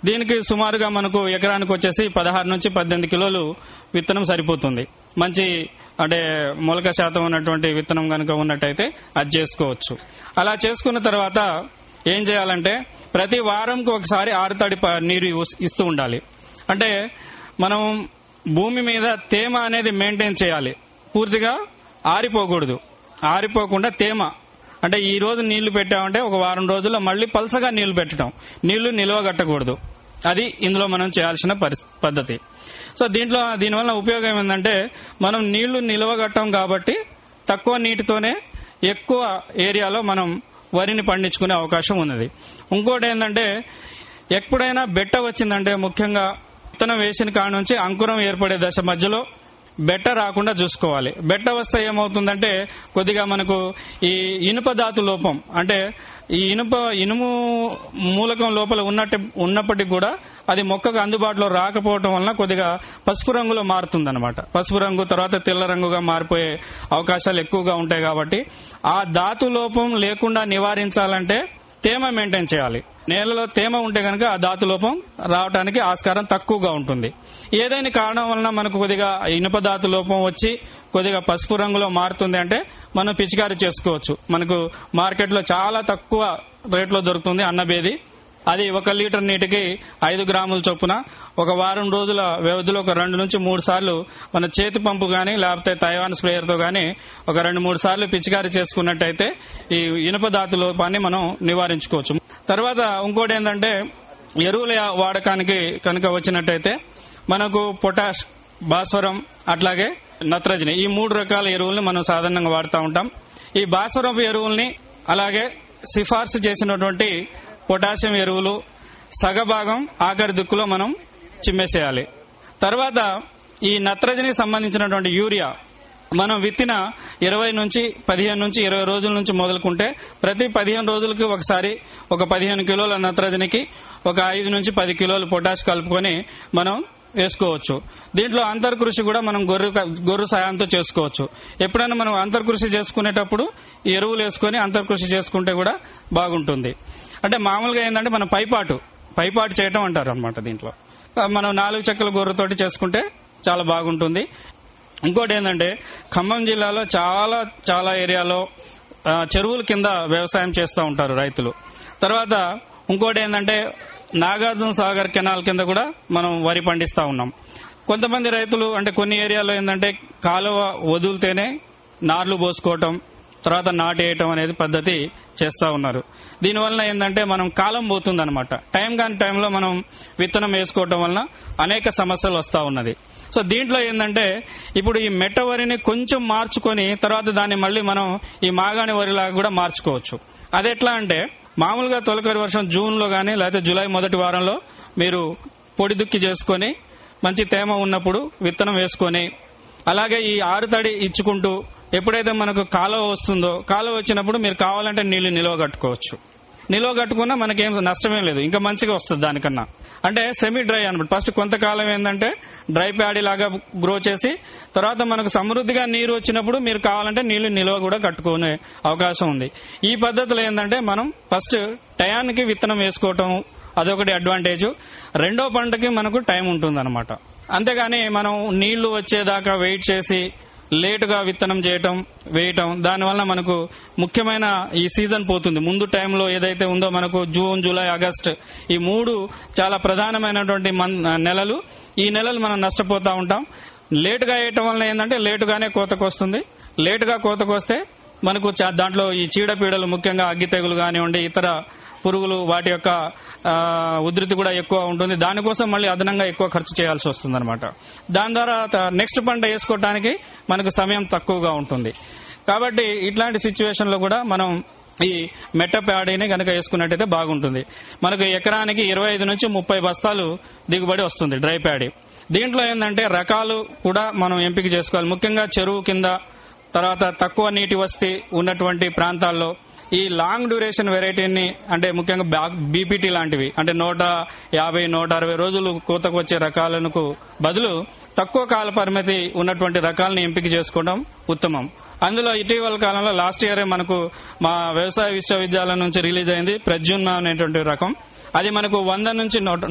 దీనికి సుమారుగా మనకు ఎకరానికి వచ్చేసి పదహారు నుంచి పద్దెనిమిది కిలోలు విత్తనం సరిపోతుంది మంచి అంటే మొలక శాతం ఉన్నటువంటి విత్తనం కనుక ఉన్నట్టయితే అది చేసుకోవచ్చు అలా చేసుకున్న తర్వాత ఏం చేయాలంటే ప్రతి వారంకి ఒకసారి ఆరుతడి ప- నీరు ఇస్- ఇస్తూ ఉండాలి అంటే మనం భూమి మీద తేమ అనేది మెయింటైన్ చేయాలి పూర్తిగా ఆరిపోకూడదు ఆరిపోకుండా తేమ అంటే ఈ రోజు నీళ్లు పెట్టామంటే ఒక వారం రోజుల్లో మళ్ళీ పల్సగా నీళ్లు పెట్టడం నీళ్లు నిల్వ కట్టకూడదు అది ఇందులో మనం చేయాల్సిన పరిస్- పద్ధతి సో దీంట్లో దీనివల్ల ఉపయోగం ఏంటంటే మనం నీళ్లు నిల్వగట్టం కాబట్టి తక్కువ నీటితోనే ఎక్కువ ఏరియాలో మనం వరిని పండించుకునే అవకాశం ఉన్నది ఇంకోటి ఏంటంటే ఎప్పుడైనా బెట్ట వచ్చిందంటే ముఖ్యంగా విత్తనం వేసిన కాడ నుంచి అంకురం ఏర్పడే దశ మధ్యలో బెట్ట రాకుండా చూసుకోవాలి బెట్ట వస్తే ఏమవుతుందంటే కొద్దిగా మనకు ఈ ఇనుప ధాతు లోపం అంటే ఈ ఇనుప ఇనుము మూలకం లోపల ఉన్నట్టు ఉన్నప్పటికీ కూడా అది మొక్కకు అందుబాటులో రాకపోవటం వలన కొద్దిగా పసుపు రంగులో మారుతుందన్నమాట పసుపు రంగు తర్వాత తెల్ల రంగుగా మారిపోయే అవకాశాలు ఎక్కువగా ఉంటాయి కాబట్టి ఆ ధాతు లోపం లేకుండా నివారించాలంటే తేమ మెయింటైన్ చేయాలి నేలలో తేమ ఉంటే కనుక ఆ ధాతు లోపం రావడానికి ఆస్కారం తక్కువగా ఉంటుంది ఏదైనా కారణం వలన మనకు కొద్దిగా ఇనుప ధాతు లోపం వచ్చి కొద్దిగా పసుపు రంగులో మారుతుంది అంటే మనం పిచికారీ చేసుకోవచ్చు మనకు మార్కెట్లో చాలా తక్కువ రేట్లో దొరుకుతుంది అన్నబేది అది ఒక లీటర్ నీటికి ఐదు గ్రాముల చొప్పున ఒక వారం రోజుల వ్యవధిలో ఒక రెండు నుంచి మూడు సార్లు మన చేతి పంపు గాని లేకపోతే తైవాన్ స్ప్రేయర్ తో గాని ఒక రెండు మూడు సార్లు పిచికారీ చేసుకున్నట్టయితే ఈ ఇనుప ధాతు లోపాన్ని మనం నివారించుకోవచ్చు తర్వాత ఇంకోటి ఏంటంటే ఎరువుల వాడకానికి కనుక వచ్చినట్టయితే మనకు పొటాష్ భాస్వరం అట్లాగే నత్రజని ఈ మూడు రకాల ఎరువుల్ని మనం సాధారణంగా వాడుతూ ఉంటాం ఈ భాస్వరపు ఎరువుల్ని అలాగే సిఫార్సు చేసినటువంటి పొటాషియం ఎరువులు సగభాగం ఆఖరి దిక్కులో మనం చిమ్మేసేయాలి తర్వాత ఈ నత్రజనికి సంబంధించినటువంటి యూరియా మనం విత్తిన ఇరవై నుంచి పదిహేను నుంచి ఇరవై రోజుల నుంచి మొదలుకుంటే ప్రతి పదిహేను రోజులకి ఒకసారి ఒక పదిహేను కిలోల నత్రజనికి ఒక ఐదు నుంచి పది కిలోలు పొటాష్ కలుపుకొని మనం వేసుకోవచ్చు దీంట్లో అంతర్కృషి కూడా మనం గొర్రె గొర్రె సాయంతో చేసుకోవచ్చు ఎప్పుడైనా మనం అంతర్కృషి చేసుకునేటప్పుడు ఈ ఎరువులు వేసుకొని అంతర్కృషి చేసుకుంటే కూడా బాగుంటుంది అంటే మామూలుగా ఏంటంటే మనం పైపాటు పైపాటు చేయటం అంటారు అనమాట దీంట్లో మనం నాలుగు చెక్కల గొర్రెతోటి చేసుకుంటే చాలా బాగుంటుంది ఇంకోటి ఏంటంటే ఖమ్మం జిల్లాలో చాలా చాలా ఏరియాలో ఆ, చెరువుల కింద వ్యవసాయం చేస్తూ ఉంటారు రైతులు తర్వాత ఇంకోటి ఏంటంటే నాగార్జున సాగర్ కెనాల్ కింద కూడా మనం వరి పండిస్తా ఉన్నాం కొంతమంది రైతులు అంటే కొన్ని ఏరియాలో ఏంటంటే కాలువ వదులుతేనే నార్లు పోసుకోవటం తర్వాత నాటేయటం అనేది పద్ధతి చేస్తా ఉన్నారు దీనివల్ల ఏంటంటే మనం కాలం పోతుంది అనమాట టైం కాని టైంలో మనం విత్తనం వేసుకోవటం వలన అనేక సమస్యలు వస్తా ఉన్నది సో దీంట్లో ఏంటంటే ఇప్పుడు ఈ మెట్ట వరిని కొంచెం మార్చుకొని తర్వాత దాన్ని మళ్ళీ మనం ఈ మాగాణి వరిలాగా కూడా మార్చుకోవచ్చు అది ఎట్లా అంటే మామూలుగా తొలకరి వర్షం జూన్ లో గానీ లేకపోతే జూలై మొదటి వారంలో మీరు పొడి దుక్కి చేసుకొని మంచి తేమ ఉన్నప్పుడు విత్తనం వేసుకొని అలాగే ఈ ఆరుతడి ఇచ్చుకుంటూ ఎప్పుడైతే మనకు కాలువ వస్తుందో కాలువ వచ్చినప్పుడు మీరు కావాలంటే నీళ్లు నిల్వ కట్టుకోవచ్చు నిల్వ కట్టుకున్నా మనకేం నష్టమేం లేదు ఇంకా మంచిగా వస్తుంది దానికన్నా అంటే సెమీ డ్రై అనమాట ఫస్ట్ కొంతకాలం ఏంటంటే డ్రై ప్యాడీ లాగా గ్రో చేసి తర్వాత మనకు సమృద్ధిగా నీరు వచ్చినప్పుడు మీరు కావాలంటే నీళ్లు నిల్వ కూడా కట్టుకునే అవకాశం ఉంది ఈ పద్ధతిలో ఏంటంటే మనం ఫస్ట్ టయానికి విత్తనం వేసుకోవటం అదొకటి అడ్వాంటేజ్ రెండో పంటకి మనకు టైం ఉంటుందన్నమాట అంతేగాని మనం నీళ్లు వచ్చేదాకా వెయిట్ చేసి లేటుగా విత్తనం చేయటం వేయటం దానివల్ల మనకు ముఖ్యమైన ఈ సీజన్ పోతుంది ముందు టైంలో ఏదైతే ఉందో మనకు జూన్ జూలై ఆగస్ట్ ఈ మూడు చాలా ప్రధానమైనటువంటి మన్- నెలలు ఈ నెలలు మనం నష్టపోతా ఉంటాం లేటుగా వేయటం వల్ల ఏంటంటే లేటుగానే కోతకు వస్తుంది లేటుగా కోతకు వస్తే మనకు చా- దాంట్లో ఈ చీడపీడలు ముఖ్యంగా అగ్గి తెగులు కానివ్వండి ఇతర పురుగులు వాటి యొక్క ఆ, ఉధృతి కూడా ఎక్కువ ఉంటుంది దానికోసం మళ్ళీ అదనంగా ఎక్కువ ఖర్చు చేయాల్సి వస్తుంది అనమాట దాని ద్వారా నెక్స్ట్ పంట వేసుకోవటానికి మనకు సమయం తక్కువగా ఉంటుంది కాబట్టి ఇట్లాంటి సిచ్యువేషన్ లో కూడా మనం ఈ మెట్ట ప్యాడీని కనుక వేసుకున్నట్టయితే బాగుంటుంది మనకు ఎకరానికి ఇరవై ఐదు నుంచి ముప్పై బస్తాలు దిగుబడి వస్తుంది డ్రై ప్యాడీ దీంట్లో ఏంటంటే రకాలు కూడా మనం ఎంపిక చేసుకోవాలి ముఖ్యంగా చెరువు కింద తర్వాత తక్కువ నీటి వసతి ఉన్నటువంటి ప్రాంతాల్లో ఈ లాంగ్ డ్యూరేషన్ వెరైటీని అంటే ముఖ్యంగా బీపీటీ లాంటివి అంటే నూట యాభై నూట అరవై రోజులు కోతకు వచ్చే రకాలకు బదులు తక్కువ కాల పరిమితి ఉన్నటువంటి రకాలను ఎంపిక చేసుకోవడం ఉత్తమం అందులో ఇటీవల కాలంలో లాస్ట్ ఇయరే మనకు మా వ్యవసాయ విశ్వవిద్యాలయం నుంచి రిలీజ్ అయింది ప్రజ్యున్న అనేటువంటి రకం అది మనకు వంద నుంచి నూట